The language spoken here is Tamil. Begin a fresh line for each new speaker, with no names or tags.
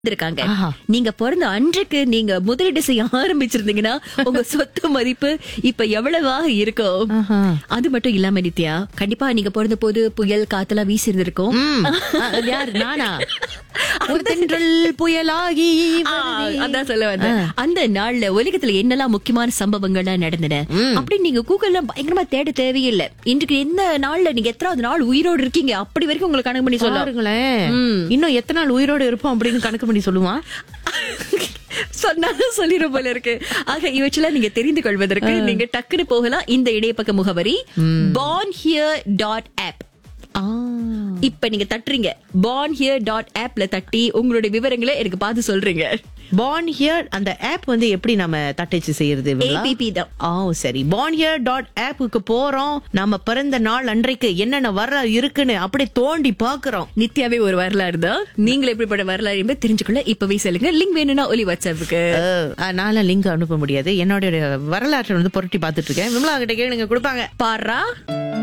இருக்காங்க
ஆஹா.
நீங்க பிறந்த அன்றைக்கு நீங்க முதலீடு செய்ய ஆரம்பிச்சிருந்தீங்கன்னா உங்க சொத்து மதிப்பு இப்ப எவ்வளவாக இருக்கும்
ஆஹா.
அது மட்டும் இல்லாம நித்யா கண்டிப்பா நீங்க பிறந்த போது புயல் காத்தெல்லாம் வீசி இருந்திருக்கும்
ம். அ, யார் நானா ஒரு தென்றல் புயலாகி
ஆ, அதான் சொல்ல வந்தேன் அந்த நாள்ல உலகத்துல என்னெல்லாம் முக்கியமான சம்பவங்கள்லாம் நடந்தன அப்படி நீங்க கூகுள்ல பயங்கரமா தேட தேவையில்லை இன்றைக்கு எந்த நாள்ல நீங்க எத்தனாவது நாள் உயிரோடு இருக்கீங்க அப்படி வரைக்கும் உங்களுக்கு கணக்கு பண்ணி சொல்லலாம்
பாருங்களேன்
ம்.
இன்னும் எத்தனை நாள் உயிரோட இருப்போம் அப்படின்னு கணக்கு பண்ணி சொல்லுவான்
சொன்னாலும் சொல்லிட போல இருக்கு ஆக இவற்றெல்லாம் நீங்க தெரிந்து கொள்வதற்கு நீங்க டக்குனு போகலாம் இந்த இடைப்பக்க முகவரி born here டாட் ஆப்
ஆ.
இப்ப நீங்க தட்டுறீங்க born here டாட் ஆப்ல தட்டி உங்களுடைய விவரங்களை எனக்கு பார்த்து சொல்றீங்க
born here அந்த ஆப் வந்து எப்படி நம்ம தட்டச்சு செய்யறது விமலா?
APP தான்
ஓ சரி born here டாட் ஆப்புக்கு போறோம் நம்ம பிறந்த நாள் அன்றைக்கு என்னென்ன வர இருக்குன்னு அப்படியே தோண்டி பாக்குறோம்
நித்யாவே ஒரு வரலாறு தான் நீங்களும் எப்படிப்பட்ட வரலாறு என்பதை தெரிஞ்சுக்கொள்ள இப்பவே சொல்லுங்க லிங்க் வேணும்னா ஒலி வாட்ஸ்அப்புக்கு
நால லிங்க் அனுப்ப முடியாது என்னோட வரலாற்றை வந்து புரட்டி பார்த்துட்டு இருக்கேன் விமலா கிட்ட கேளுங்க கொடுப்பாங்க
பாரா